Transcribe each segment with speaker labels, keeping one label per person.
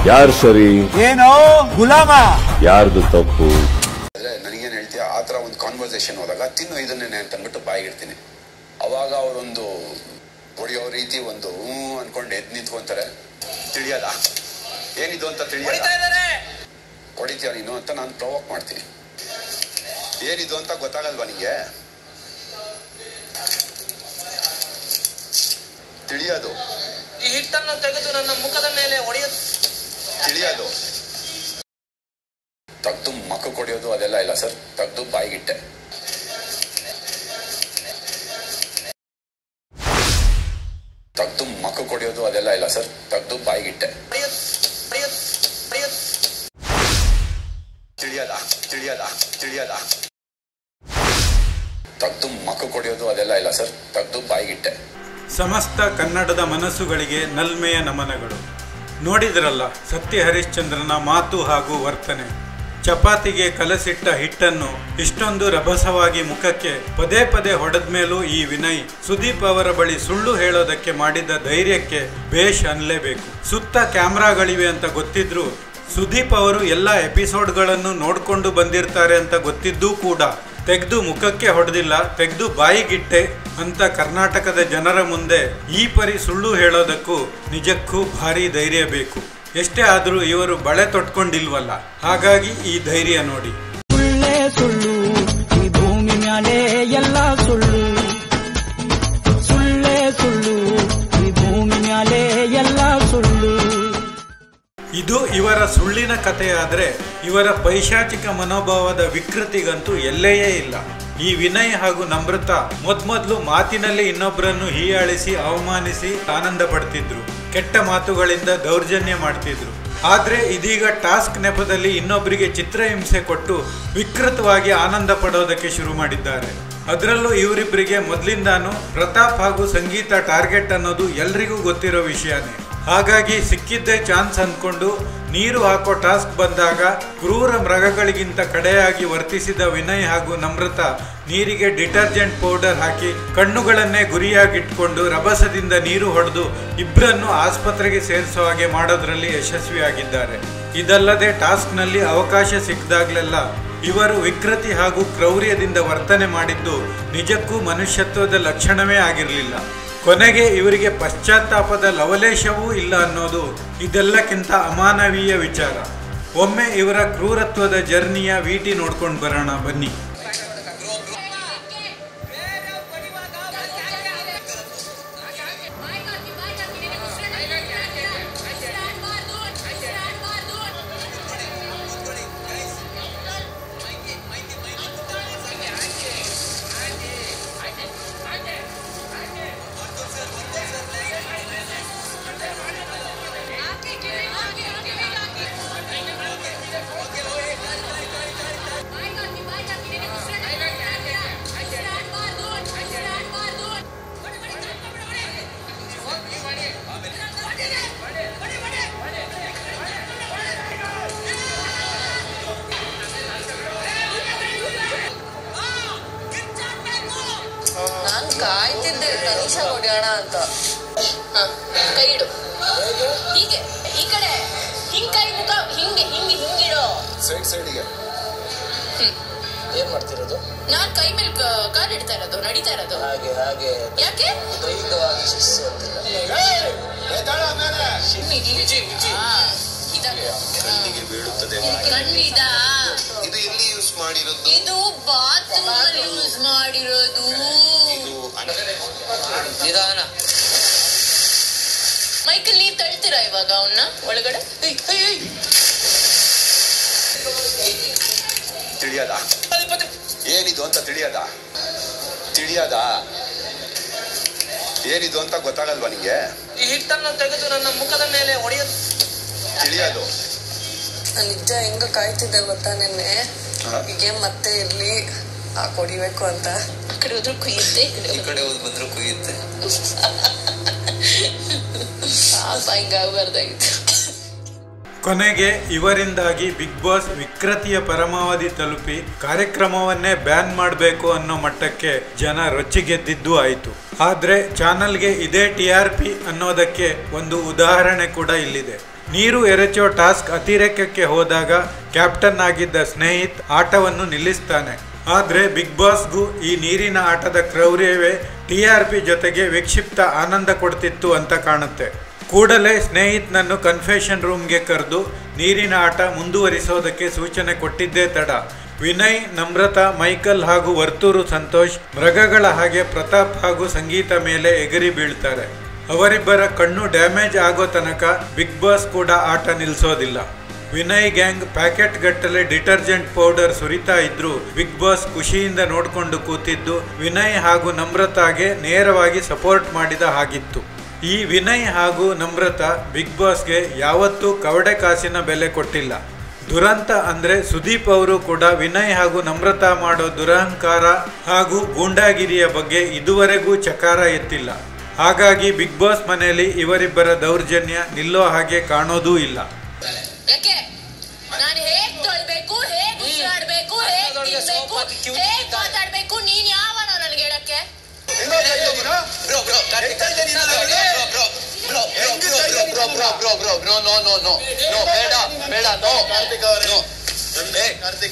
Speaker 1: ಯಾರು ಸರಿ
Speaker 2: ಏನೋ ಗುಲಾಮ
Speaker 1: ಯಾರ್ದು ತಪ್ಪು
Speaker 3: ಆದ್ರೆ ನನಗೇನು ಹೇಳ್ತೀಯ ಆ ಥರ ಒಂದು ಕಾನ್ವರ್ಸೇಷನ್ ಹೋದಾಗ ತಿನ್ನು ಇದನ್ನೇ ಅಂತ ಅಂದ್ಬಿಟ್ಟು ಬಾಯಿಗಿಡ್ತೀನಿ ಅವಾಗ ಅವರೊಂದು ಹೊಡೆಯೋ ರೀತಿ ಒಂದು ಹ್ಞೂ ಅನ್ಕೊಂಡು ಎದ್ದು ನಿಂತ್ಕೊಂತಾರೆ ತಿಳಿಯಲ್ಲ ಏನಿದು ಅಂತ ತಿಳಿಯಲ್ಲ ಹೊಡಿತೀಯ ನೀನು ಅಂತ ನಾನು ಪ್ರವೋಕ್ ಮಾಡ್ತೀನಿ ಏನಿದು ಅಂತ ಗೊತ್ತಾಗಲ್ವಾ ನಿಂಗೆ ತಿಳಿಯೋದು
Speaker 4: ಈ ಹಿಟ್ಟನ್ನು ತೆಗೆದು ನನ್ನ ಮುಖದ ಮೇಲೆ ಹೊಡೆಯುತ್ತ
Speaker 3: ತಿಳಿಯೋದು ತೆಗ್ದು ಮಕ್ಕ ಕೊಡಿಯೋದು ಅದೆಲ್ಲ ಇಲ್ಲ ಸರ್ ತೆಗ್ದು ಬಾಯಿಗಿಟ್ಟೆ ತೆಗ್ದು ಮಕ್ಕ ಕೊಡಿಯೋದು ಅದೆಲ್ಲ ಇಲ್ಲ ಸರ್ ತೆಗ್ದು ಬಾಯಿಗಿಟ್ಟೆ ತಿಳಿಯಲ್ಲ ತಿಳಿಯಲ್ಲ ತಿಳಿಯಲ್ಲ ತೆಗ್ದು ಮಕ್ಕ ಕೊಡಿಯೋದು ಅದೆಲ್ಲ ಇಲ್ಲ ಸರ್ ತೆಗ್ದು ಬಾಯಿಗಿಟ್ಟೆ
Speaker 5: ಸಮಸ್ತ ಕನ್ನಡದ ಮನಸ್ಸುಗಳಿಗೆ ನಲ್ಮೆಯ ನಮನಗಳು ನೋಡಿದ್ರಲ್ಲ ಸತ್ಯ ಹರಿಶ್ಚಂದ್ರನ ಮಾತು ಹಾಗೂ ವರ್ತನೆ ಚಪಾತಿಗೆ ಕಲಸಿಟ್ಟ ಹಿಟ್ಟನ್ನು ಇಷ್ಟೊಂದು ರಭಸವಾಗಿ ಮುಖಕ್ಕೆ ಪದೇ ಪದೇ ಹೊಡೆದ ಮೇಲೂ ಈ ವಿನಯ್ ಸುದೀಪ್ ಅವರ ಬಳಿ ಸುಳ್ಳು ಹೇಳೋದಕ್ಕೆ ಮಾಡಿದ ಧೈರ್ಯಕ್ಕೆ ಬೇಷ್ ಅನ್ಲೇಬೇಕು ಸುತ್ತ ಕ್ಯಾಮ್ರಾಗಳಿವೆ ಅಂತ ಗೊತ್ತಿದ್ರು ಸುದೀಪ್ ಅವರು ಎಲ್ಲ ಎಪಿಸೋಡ್ಗಳನ್ನು ನೋಡಿಕೊಂಡು ಬಂದಿರ್ತಾರೆ ಅಂತ ಗೊತ್ತಿದ್ದೂ ಕೂಡ ತೆಗೆದು ಮುಖಕ್ಕೆ ಹೊಡೆದಿಲ್ಲ ತೆಗೆದು ಬಾಯಿಗಿಟ್ಟೆ ಅಂತ ಕರ್ನಾಟಕದ ಜನರ ಮುಂದೆ ಈ ಪರಿ ಸುಳ್ಳು ಹೇಳೋದಕ್ಕೂ ನಿಜಕ್ಕೂ ಭಾರಿ ಧೈರ್ಯ ಬೇಕು ಎಷ್ಟೇ ಆದರೂ ಇವರು ಬಳೆ ತೊಟ್ಕೊಂಡಿಲ್ವಲ್ಲ ಹಾಗಾಗಿ ಈ ಧೈರ್ಯ ನೋಡಿ
Speaker 6: ಸುಳ್ಳೇ ಸುಳ್ಳು ಈ ಭೂಮಿ ಮ್ಯಾಲೆ ಎಲ್ಲ ಸುಳ್ಳು ಸುಳ್ಳೇ ಸುಳ್ಳು ಈ ಭೂಮಿ ಮ್ಯಾಲೆ ಎಲ್ಲ ಸುಳ್ಳು
Speaker 5: ಇದು ಇವರ ಸುಳ್ಳಿನ ಕಥೆಯಾದ್ರೆ ಇವರ ಪೈಶಾಚಿಕ ಮನೋಭಾವದ ವಿಕೃತಿಗಂತೂ ಎಲ್ಲೆಯೇ ಇಲ್ಲ ಈ ವಿನಯ್ ಹಾಗೂ ನಮ್ರತಾ ಮೊದ್ಮೊದ್ಲು ಮಾತಿನಲ್ಲಿ ಇನ್ನೊಬ್ಬರನ್ನು ಹೀಯಾಳಿಸಿ ಅವಮಾನಿಸಿ ಆನಂದ ಪಡ್ತಿದ್ರು ಕೆಟ್ಟ ಮಾತುಗಳಿಂದ ದೌರ್ಜನ್ಯ ಮಾಡ್ತಿದ್ರು ಆದ್ರೆ ಇದೀಗ ಟಾಸ್ಕ್ ನೆಪದಲ್ಲಿ ಇನ್ನೊಬ್ಬರಿಗೆ ಚಿತ್ರಹಿಂಸೆ ಕೊಟ್ಟು ವಿಕೃತವಾಗಿ ಆನಂದ ಪಡೋದಕ್ಕೆ ಶುರು ಮಾಡಿದ್ದಾರೆ ಅದರಲ್ಲೂ ಇವರಿಬ್ಬರಿಗೆ ಮೊದಲಿಂದಾನು ಪ್ರತಾಪ್ ಹಾಗೂ ಸಂಗೀತ ಟಾರ್ಗೆಟ್ ಅನ್ನೋದು ಎಲ್ರಿಗೂ ಗೊತ್ತಿರೋ ವಿಷಯನೇ ಹಾಗಾಗಿ ಸಿಕ್ಕಿದ್ದೇ ಚಾನ್ಸ್ ಅಂದ್ಕೊಂಡು ನೀರು ಹಾಕೋ ಟಾಸ್ಕ್ ಬಂದಾಗ ಕ್ರೂರ ಮೃಗಗಳಿಗಿಂತ ಕಡೆಯಾಗಿ ವರ್ತಿಸಿದ ವಿನಯ್ ಹಾಗೂ ನಮ್ರತಾ ನೀರಿಗೆ ಡಿಟರ್ಜೆಂಟ್ ಪೌಡರ್ ಹಾಕಿ ಕಣ್ಣುಗಳನ್ನೇ ಗುರಿಯಾಗಿಟ್ಕೊಂಡು ರಭಸದಿಂದ ನೀರು ಹೊಡೆದು ಇಬ್ಬರನ್ನು ಆಸ್ಪತ್ರೆಗೆ ಸೇರಿಸೋ ಹಾಗೆ ಮಾಡೋದ್ರಲ್ಲಿ ಯಶಸ್ವಿಯಾಗಿದ್ದಾರೆ ಇದಲ್ಲದೆ ಟಾಸ್ಕ್ನಲ್ಲಿ ಅವಕಾಶ ಸಿಕ್ಕಿದಾಗಲೆಲ್ಲ ಇವರು ವಿಕೃತಿ ಹಾಗೂ ಕ್ರೌರ್ಯದಿಂದ ವರ್ತನೆ ಮಾಡಿದ್ದು ನಿಜಕ್ಕೂ ಮನುಷ್ಯತ್ವದ ಲಕ್ಷಣವೇ ಆಗಿರಲಿಲ್ಲ ಕೊನೆಗೆ ಇವರಿಗೆ ಪಶ್ಚಾತ್ತಾಪದ ಲವಲೇಶವೂ ಇಲ್ಲ ಅನ್ನೋದು ಇದೆಲ್ಲಕ್ಕಿಂತ ಅಮಾನವೀಯ ವಿಚಾರ ಒಮ್ಮೆ ಇವರ ಕ್ರೂರತ್ವದ ಜರ್ನಿಯ ವಿಟಿ ನೋಡ್ಕೊಂಡು ಬರೋಣ ಬನ್ನಿ
Speaker 7: ನಾನ್ ಕಾಯ್ತಿದ್ದೆ ತನಿಷಾ ಹೊಡೆಯೋಣ ಅಂತ ಹ, ಕೈ ಇಡು ಹೀಗೆ ಈ ಕಡೆ ಹಿಂಗ್ ಕೈ ಮುಖ ಹಿಂಗೆ ಹಿಂಗೆ ಹಿಂಗಿಡು
Speaker 3: ಸೈಡ್ ಸೈಡಿಗೆ
Speaker 8: ಏನ್ ಮಾಡ್ತಿರೋದು
Speaker 7: ನಾನ್ ಕೈ ಮೇಲೆ ಕ- ಕಾಲ್ ಇಡ್ತಾ ಇರೋದು ನಡೀತಾ ಇರೋದು
Speaker 8: ಹಾಗೆ ಹಾಗೆ
Speaker 7: ಯಾಕೆ
Speaker 8: ದೈಹಿಕವಾಗಿ ಶಿಸ್ತು ಅಂತಿಲ್ಲ
Speaker 7: ಆ, ಇದಾಗೆ.
Speaker 3: ಕಣ್ಣಿಗೆ ಬೀಳುತ್ತದೆ
Speaker 7: ಕಣ್ಣಿದ
Speaker 3: ಇದು ಎಲ್ಲಿ ಯೂಸ್ ಮಾಡಿರೋದು
Speaker 7: ಇದು ಬಾತ್ರೂಮ್ ಅಲ್ಲಿ ಯೂಸ್ ಮಾಡಿರೋದು
Speaker 3: ಇದು
Speaker 8: ನಿಧಾನ
Speaker 7: ಮೈಕಲ್ ನೀವ್ ತಳ್ತೀರಾ ಇವಾಗ ಅವನ್ನ ಒಳಗಡೆ ಏಯ್, ಏಯ್, ಏಯ್.
Speaker 3: ತಿಳಿಯದ ಏನಿದು ಅಂತ ತಿಳಿಯದ ತಿಳಿಯದ ಏನಿದು ಅಂತ ಗೊತ್ತಾಗಲ್ವಾ ನಿಂಗೆ
Speaker 4: ಈ ಹಿಟ್ಟನ್ನು ತೆಗೆದು ನನ್ನ ಮುಖದ ಮೇಲೆ ಹೊಡೆಯುತ್ತ
Speaker 3: ತಿಳಿಯೋದು
Speaker 9: ನಾನು ನಿಜ ಹೆಂಗ ಕಾಯ್ತಿದ್ದೆ ಗೊತ್ತಾ ನಿನ್ನೆ ಹೀಗೆ ಮತ್ತೆ ಇರ್ಲಿ ಆ ಕೊಡಿಬೇಕು ಅಂತ
Speaker 7: ಆ ಕಡೆ ಹೋದ್ರು ಕುಯ್ಯುತ್ತೆ ಈ ಕಡೆ
Speaker 8: ಈ ಕಡೆ ಹೋದ್ ಬಂದ್ರು ಕುಯ್ಯುತ್ತೆ
Speaker 7: ಪಾಪ ಹಿಂಗಾಗ್ಬಾರ್ದಾಗಿತ್ತು
Speaker 5: ಕೊನೆಗೆ ಇವರಿಂದಾಗಿ ಬಿಗ್ ಬಾಸ್ ವಿಕೃತಿಯ ಪರಮಾವಧಿ ತಲುಪಿ ಕಾರ್ಯಕ್ರಮವನ್ನೇ ಬ್ಯಾನ್ ಮಾಡಬೇಕು ಅನ್ನೋ ಮಟ್ಟಕ್ಕೆ ಜನ ರೊಚ್ಚಿಗೆದ್ದಿದ್ದು ಆಯಿತು ಆದ್ರೆ ಚಾನಲ್ಗೆ ಇದೇ ಟಿ ಆರ್ ಪಿ ಅನ್ನೋದಕ್ಕೆ ಒಂದು ಉದಾಹರಣೆ ಕೂಡ ಇಲ್ಲಿದೆ ನೀರು ಎರಚೋ ಟಾಸ್ಕ್ ಅತಿರೇಕಕ್ಕೆ ಹೋದಾಗ ಕ್ಯಾಪ್ಟನ್ ಆಗಿದ್ದ ಸ್ನೇಹಿತ್ ಆಟವನ್ನು ನಿಲ್ಲಿಸ್ತಾನೆ ಆದ್ರೆ ಬಿಗ್ ಬಾಸ್ಗೂ ಈ ನೀರಿನ ಆಟದ ಕ್ರೌರ್ಯವೇ ಟಿಆರ್ಪಿ ಜೊತೆಗೆ ವಿಕ್ಷಿಪ್ತ ಆನಂದ ಕೊಡ್ತಿತ್ತು ಅಂತ ಕಾಣುತ್ತೆ ಕೂಡಲೇ ಸ್ನೇಹಿತನನ್ನು ಕನ್ಫೆಷನ್ ರೂಮ್ಗೆ ಕರೆದು ನೀರಿನ ಆಟ ಮುಂದುವರಿಸೋದಕ್ಕೆ ಸೂಚನೆ ಕೊಟ್ಟಿದ್ದೇ ತಡ ವಿನಯ್ ನಮ್ರತಾ ಮೈಕಲ್ ಹಾಗೂ ವರ್ತೂರು ಸಂತೋಷ್ ಮೃಗಗಳ ಹಾಗೆ ಪ್ರತಾಪ್ ಹಾಗೂ ಸಂಗೀತ ಮೇಲೆ ಎಗರಿ ಬೀಳ್ತಾರೆ ಅವರಿಬ್ಬರ ಕಣ್ಣು ಡ್ಯಾಮೇಜ್ ಆಗೋ ತನಕ ಬಿಗ್ ಬಾಸ್ ಕೂಡ ಆಟ ನಿಲ್ಲಿಸೋದಿಲ್ಲ ವಿನಯ್ ಗ್ಯಾಂಗ್ ಪ್ಯಾಕೆಟ್ ಗಟ್ಟಲೆ ಡಿಟರ್ಜೆಂಟ್ ಪೌಡರ್ ಸುರಿತಾ ಇದ್ರು ಬಿಗ್ ಬಾಸ್ ಖುಷಿಯಿಂದ ನೋಡ್ಕೊಂಡು ಕೂತಿದ್ದು ವಿನಯ್ ಹಾಗೂ ನಮ್ರತಾಗೆ ನೇರವಾಗಿ ಸಪೋರ್ಟ್ ಮಾಡಿದ ಹಾಗಿತ್ತು ಈ ವಿನಯ್ ಹಾಗೂ ನಮ್ರತಾ ಬಿಗ್ ಬಾಸ್ಗೆ ಯಾವತ್ತೂ ಕವಡೆ ಕಾಸಿನ ಬೆಲೆ ಕೊಟ್ಟಿಲ್ಲ ದುರಂತ ಅಂದ್ರೆ ಸುದೀಪ್ ಅವರು ಕೂಡ ವಿನಯ್ ಹಾಗೂ ನಮ್ರತಾ ಮಾಡೋ ದುರಹಂಕಾರ ಹಾಗೂ ಗೂಂಡಾಗಿರಿಯ ಬಗ್ಗೆ ಇದುವರೆಗೂ ಚಕಾರ ಎತ್ತಿಲ್ಲ ಹಾಗಾಗಿ ಬಿಗ್ ಬಾಸ್ ಮನೆಯಲ್ಲಿ ಇವರಿಬ್ಬರ ದೌರ್ಜನ್ಯ ನಿಲ್ಲೋ ಹಾಗೆ ಕಾಣೋದೂ ಇಲ್ಲ
Speaker 7: ಯಾಕೆ ನಾನು ಹೇಗ್ ತೊಳ್ಬೇಕು ಹೇಗ್ ಉಸಿರಾಡ್ಬೇಕು ಹೇಗ್
Speaker 8: ಅನ್ನೋದೊಳಗೆ
Speaker 7: ತಿನ್ಬೇಕು
Speaker 8: ಸೋಪ್ ಹಾಕಿ ಕಿವಿ
Speaker 7: ಹೇಗ್
Speaker 8: ತಿಂತಾರೆ.
Speaker 7: ಮಾತಾಡ್ಬೇಕು ನೀನ್ ಯಾವನೋ ನನ್ಗೆ ಹೇಳಕ್ಕೆ
Speaker 8: bro bro Karthik bro bro bro bro bro bro bro bro no no no no ಬೇಡ ಬೇಡ ನೋ ಕಾರ್ತಿಕ್ ಅವರೇ ನೋ ಏ Karthik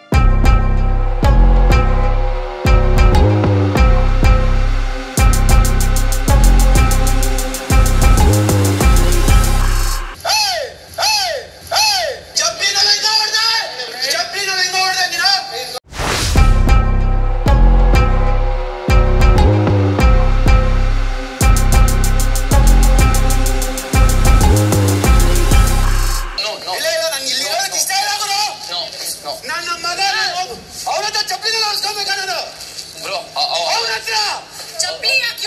Speaker 8: no no no no
Speaker 3: ನನ್ನ ಮಗ ಅವ್ರ ಹತ್ರ ಚಪ್ಪಲಿ ಹೊಡ್ಸ್ಕೊಬೇಕ ನಾನು
Speaker 8: ಬ್ರೋ
Speaker 3: ಅವ್ರ ಹತ್ರ
Speaker 7: ಚಪ್ಪಲಿ ಯಾಕೆ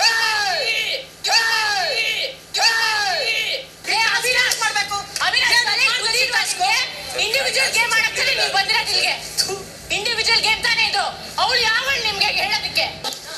Speaker 7: ಅವಿನಾಶ್ ಮಾಡ್ಬೇಕು ಅವಿನಾಶ್ ಇಂಡಿವಿಜುವಲ್ ಗೇಮ್ ಮಾಡಕ್ಕೆ ನೀವು ಬಂದಿರೋದು ಇಲ್ಲಿಗೆ ಇಂಡಿವಿಜುವಲ್ ಗೇಮ್ ತಾನೇ ಇದು ಅವಳು ಯಾವಳು ನಿಮ್ಗೆ ಹೇಳೋದಕ್ಕೆ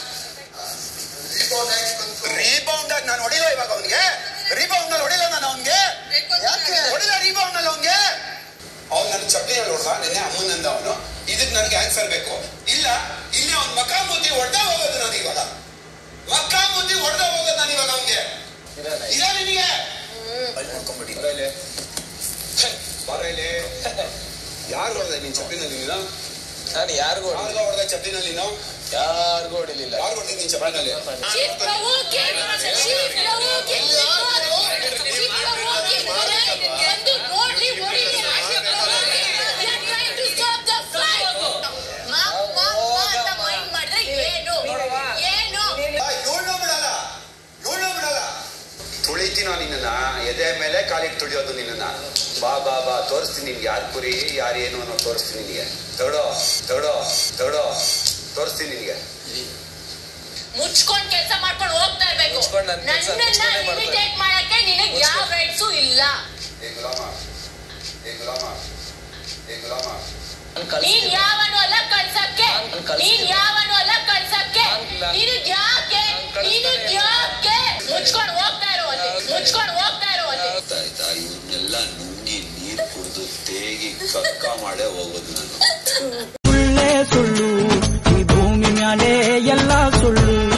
Speaker 3: ರೀಬೌಂಡ್ ಆಗಿ ನಾನು ಹೊಡಿಲ್ಲ ಇವಾಗ ಅವನಿಗೆ ರೀಬೌಂಡ್ ನಲ್ಲಿ ಹೊಡಿಲ್ಲ ನಾನು ಅವನಿಗೆ ಯಾಕೆ ಹೊಡಿಲ್ಲ ರೀಬೌಂಡ್ ನಲ್ಲಿ ಅವನಿಗೆ ಅವ್ನು ನನ್ನ ಚಪ್ಪಲಿ ಹೊಡ್ದ ನೆನ್ನೆ ಅಮ್ಮನಂದ ಅವನು ಇದಕ್ಕೆ ನನಗೆ ಆನ್ಸರ್ ಬೇಕು ಇಲ್ಲ ಇಲ್ಲಿ ಅವ್ನ ಮಕ್ಕ ಮುದ್ದಿ ಹೊಡೆದ ಹೋಗೋದು ನಾನು ಇವಾಗ ಮಕ್ಕ ಮುದ್ದಿ ಹೊಡೆದ ಹೋಗೋದು ನಾನು ಇವಾಗ ಅವನಿಗೆ ಇಲ್ಲ ನಿನಗೆ ಬರಲೆ ಬರಲೆ ಯಾರು ಹೊಡೆದ ನಿನ್ ಚಪ್ಪಿನಲ್ಲಿ ನೀನು
Speaker 8: ನಾನು ಯಾರಿಗೂ
Speaker 3: ಯಾರಿಗ ಹೊಡೆದ ಚಪ್ಪಿನಲ್ಲಿ ನೀನು
Speaker 8: ಯಾರಿಗೂ ಹೊಡಿಲಿಲ್ಲ
Speaker 3: ಯಾರು ಹೊಡೆದ ನಿನ್ ಚಪ್ಪಿನಲ್ಲಿ
Speaker 7: She's provoking. She's provoking. She's provoking. ಒಂದು ನೋಡ್ಲಿ ಹೊಡಿಲಿ ಅಷ್ಟೇ provoking. We are trying to stop the fight. ಮಾ ಮಾ ಮಾ ಅಂತ mind ಮಾಡಿದ್ರೆ ಏನು ಏನು
Speaker 3: ಇವಳು ಬಿಡಲ್ಲ ಇವಳು ಬಿಡಲ್ಲ ತುಳಿತೀನೋ ನಿನ್ನ ಎದೆ ಮೇಲೆ ಕಾಲಿಗೆ ತುಳಿಯೋದು ನಿನ್ನ ಬಾ ಬಾ ಬಾ ತೋರಿಸ್ತೀನಿ ನಿನ್ಗೆ ಯಾರು ಕುರಿ ಯಾರು ಏನು ಅನ್ನೋ ತೋರಿಸ್ತೀನಿ ನಿನಗೆ ತಗಡೋ ತಗಡೋ ತಗಡೋ ತೋರಿಸ್ತೀನಿ ನಿನಗೆ
Speaker 7: ಮುಚ್ಕೊಂಡ್ ಕೆಲಸ ಮಾಡ್ಕೊಂಡು ಹೋಗ್ತಾ ಇರ್ಬೇಕು
Speaker 8: ಮುಚ್ಕೊಂಡ್ ನನ್ ಕೆಲ್ಸ
Speaker 7: ನನ್ನನ್ನ
Speaker 8: ಮುಚ್ಕೊಂಡೇ ಮಾಡ್ತಾ
Speaker 7: ಇಮಿಟೇಟ್ ಮಾಡಕ್ಕೆ ನಿನಗೆ ಯಾವ ರೈಟ್ಸು ಇಲ್ಲ
Speaker 3: ಏ ಗುಲಾಮ ಏ ಗುಲಾಮ ಏ ಗುಲಾಮ
Speaker 7: ನೀನ್ ಯಾವನು ಅಲ್ಲ ಕಳ್ಸಕ್ಕೆ
Speaker 8: ನಾನ್ ಕಳ್ಸ್ತೀನಿ.
Speaker 7: ನೀನ್ ಯಾವನು ಅಲ್ಲ ಕಳ್ಸಕ್ಕೆ
Speaker 8: ನಾನ್-
Speaker 7: ನಿನಗ್ ಯಾಕೆ
Speaker 8: ನಾನ್
Speaker 7: ನಿನಗ್
Speaker 8: ಕಳ್ಸ್ತಾನೆ.
Speaker 7: ಯಾಕೆ ಮುಚ್ಕೊಂಡ್ ಹೋಗ್ತಾ ಇರೋ ಅಲ್ಲಿ ಮುಚ್ಕೊಂಡ್ ಹೋಗ್ತಾ ಇರೋ ಅಲ್ಲಿ
Speaker 3: ಆಯ್ತಾ ಇವನ್ನೆಲ್ಲ ನುಂಗಿ ನೀರು ಕುಡಿದು ತೇಗಿ ಕಕ್ಕ ಮಾಡೇ ಹೋಗೋದು ನಾನು
Speaker 6: ಸುಳ್ಳೇ ಸುಳ್ಳು ಈ ಭೂಮಿ ಮ್ಯಾಲೆ ಎಲ್ಲ ಸುಳ್ಳು